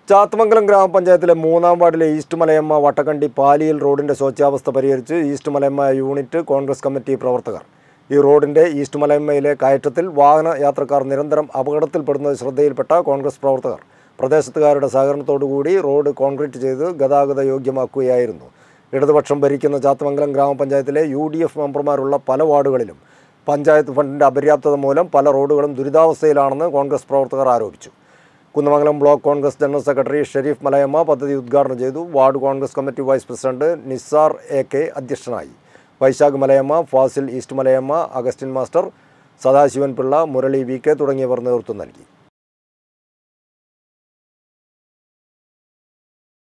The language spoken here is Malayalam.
ചാത്തമംഗലം ഗ്രാമപഞ്ചായത്തിലെ മൂന്നാം വാർഡിലെ ഈസ്റ്റ് മലയമ്മ വട്ടക്കണ്ടി പാലിയിൽ റോഡിന്റെ ശോച്യാവസ്ഥ പരിഹരിച്ച് east Malayamma unit Congress committee പ്രവർത്തകർ ഈ റോഡിന്റെ ഈസ്റ്റ് മലയമ്മയിലെ കയറ്റത്തിൽ വാഹന യാത്രക്കാർ നിരന്തരം അപകടത്തിൽപ്പെടുന്നത് ശ്രദ്ധയിൽപ്പെട്ട കോൺഗ്രസ് പ്രവർത്തകർ പ്രദേശത്തുകാരുടെ സഹകരണത്തോടുകൂടി റോഡ് കോൺക്രീറ്റ് ചെയ്ത് ഗതാഗത യോഗ്യമാക്കുകയായിരുന്നു ഇടതുപക്ഷം ഭരിക്കുന്ന ചാത്തമംഗലം ഗ്രാമപഞ്ചായത്തിലെ യു ഡി എഫ് മെമ്പർമാരുള്ള പല വാർഡുകളിലും പഞ്ചായത്ത് ഫണ്ടിന്റെ അപര്യാപ്തത മൂലം പല റോഡുകളും ദുരിതാവസ്ഥയിലാണെന്ന് കോൺഗ്രസ് പ്രവർത്തകർ ആരോപിച്ചു Kunnamangalam block Congress general secretary Sharif Malayamma പദ്ധതി ഉദ്ഘാടനം ചെയ്തു ward Congress committee vice president Nisar A K അധ്യക്ഷനായി Vaishakh Malayamma Fasil east Malayamma Augustine master Sadasivan Pillai Murali V K തുടങ്ങിയവർ നേതൃത്വം നൽകി